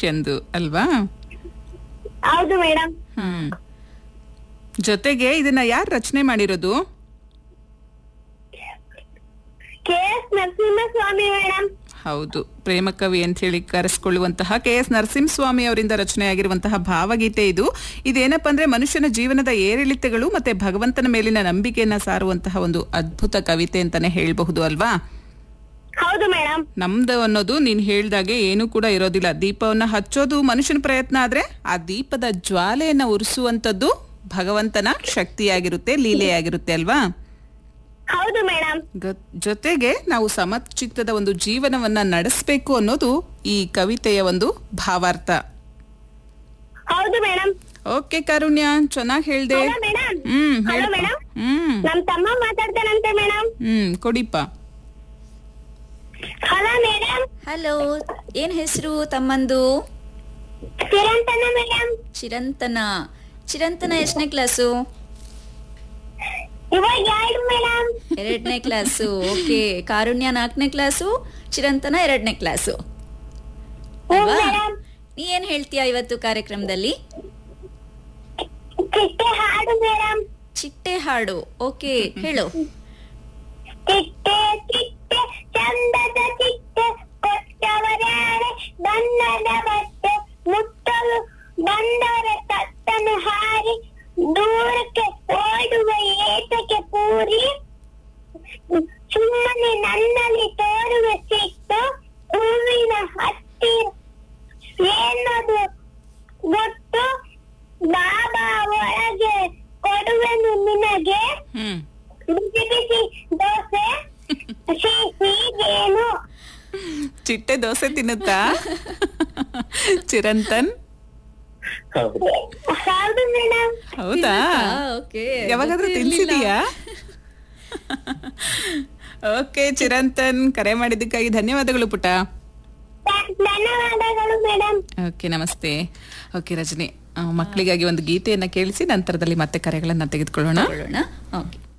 ಮನುಷ್ಯಂದು ಅಲ್ವಾ ಹೌದು ಮೇಡಮ್ ಹ್ಮ್ ಜೊತೆಗೆ ಇದನ್ನ ಯಾರು ರಚನೆ ಮಾಡಿರೋದು ಕೆ ಎಸ್ ನರಸಿಂಹಸ್ವಾಮಿ ಮೇಡಮ್ ಹೌದು ಪ್ರೇಮ ಕವಿ ಅಂತ ಹೇಳಿ ಕರೆಸ್ಕೊಳ್ಳುವಂತಹ ಕೆ ಎಸ್ ನರಸಿಂಹಸ್ವಾಮಿ ಅವರಿಂದ ರಚನೆಯಾಗಿರುವಂತಹ ಭಾವಗೀತೆ ಇದು ಇದೇನಪ್ಪ ಅಂದ್ರೆ ಮನುಷ್ಯನ ಜೀವನದ ಏರಿಳಿತಗಳು ಮತ್ತೆ ಭಗವಂತನ ಮೇಲಿನ ನಂಬಿಕೆಯನ್ನ ಸಾರುವಂತಹ ಒಂದು ಅದ್ಭುತ ಕವಿತೆ ಅಂತಾನೆ ಹೇಳ್ಬಹುದು ಅಲ್ವಾ ಹೌದು ಮೇಡಮ್ ನಮ್ದು ಅನ್ನೋದು ನೀನ್ ಹೇಳ್ದಾಗೆ ಏನೂ ಕೂಡ ಇರೋದಿಲ್ಲ ದೀಪವನ್ನ ಹಚ್ಚೋದು ಮನುಷ್ಯನ ಪ್ರಯತ್ನ ಆದ್ರೆ ಆ ದೀಪದ ಜ್ವಾಲೆಯನ್ನ ಉರಿಸುವಂತದ್ದು ಭಗವಂತನ ಶಕ್ತಿಯಾಗಿರುತ್ತೆ ಲೀಲೆಯಾಗಿರುತ್ತೆ ಅಲ್ವಾ ಹೌದು ಮೇಡಮ್ ಗ- ಜೊತೆಗೆ ನಾವು ಸಮಚಿತ್ತದ ಒಂದು ಜೀವನವನ್ನ ನಡೆಸಬೇಕು ಅನ್ನೋದು ಈ ಕವಿತೆಯ ಒಂದು ಭಾವಾರ್ಥ ಹೌದು ಮೇಡಮ್ ಓಕೆ ಕಾರುಣ್ಯ ಚೆನ್ನಾಗಿ ಹೇಳ್ದೆ ಹಲೋ ಮೇಡಮ್ ಹ್ಮ್ ಹಲೋ ಹೇಳ್- ಮೇಡಮ್ ಹ್ಮ್ ನಮ್ ತಮ್ಮ ಮಾತಾಡ್ತಾನಂತೆ ಮೇಡಮ್ ಹ್ಮ್ ಕೊಡಿಪ್ಪ ಹಲೋ ಮೇಡಮ್ ಹಲೋ ಏನ್ ಹೆಸರು ತಮ್ಮಂದು ಚಿರಂತನ ಮೇಡಮ್ ಚಿರಂತನ ಚಿರಂತನ ಎಷ್ಟನೇ ಕ್ಲಾಸು ಇವಾಗ ಎರಡು ಮೇಡಮ್ ಎರಡನೇ ಕ್ಲಾಸು ಓಕೆ ಕಾರುಣ್ಯ ನಾಲ್ಕನೇ ಕ್ಲಾಸು ಚಿರಂತನ ಎರಡನೇ ಕ್ಲಾಸು ಹ್ಞೂ ಅಲ್ವಾ ಮೇಡಮ್ ನೀ ಏನ್ ಹೇಳ್ತೀಯಾ ಇವತ್ತು ಕಾರ್ಯಕ್ರಮದಲ್ಲಿ ಚಿಟ್ಟೆ ಹಾಡು ಮೇಡಮ್ ಚಿಟ್ಟೆ ಹಾಡು ಓಕೆ ಹೇಳು ಚಿಟ್ಟೆ ಚಿಟ್ಟೆ ಚಂದದ ಚಿಟ್ಟೆ ಕೊಟ್ಟವರ್ಯಾರೆ ಬಣ್ಣದ ಬಟ್ಟೆ ಮುಟ್ಟಲು ಬಂದವರ ತತ್ತನು ಹಾರಿ ದೂರಕ್ಕೆ ಓಡುವ ಏತಕ್ಕೆ ಪೂರಿ ಸುಮ್ಮನೆ ನನ್ನಲ್ಲಿ ತೋರುವ ಸಿಟ್ಟು ಹೂವಿನ ಹತ್ತಿರ ಏನದು ಗೊತ್ತು ಬಾಬಾ ಒಳಗೆ ಕೊಡುವೆನು ನಿನಗೆ ಹ್ಮ್ ಬಿಸಿ ಬಿಸಿ ದೋಸೆ ಹೀಗೇನು ಚಿಟ್ಟೆ ದೋಸೆ ತಿನ್ನುತ್ತಾ ಚಿರಂತನ್ ಹೌದು ಮೇಡಮ್ ಹೌದಾ ಓಕೆ ಯಾವಾಗಾದ್ರೂ ತಿನ್ಸಿದೀಯಾ ಓಕೆ ಚಿರಂತನ್ ಕರೆ ಮಾಡಿದ್ದಕ್ಕಾಗಿ ಧನ್ಯವಾದಗಳು ಪುಟ ಧನ್ಯವಾದಗಳು ಮೇಡಮ್ ಓಕೆ ನಮಸ್ತೆ ಓಕೆ ರಜನಿ ಆ, ಮಕ್ಕಳಿಗಾಗಿ ಒಂದು ಗೀತೆಯನ್ನ ಕೇಳಿಸಿ ನಂತರದಲ್ಲಿ ಮತ್ತೆ ಕರೆಗಳನ್ನ ತೆಗೆದುಕೊಳ್ಳೋಣ ನೋಡೋಣ ಓಕೆ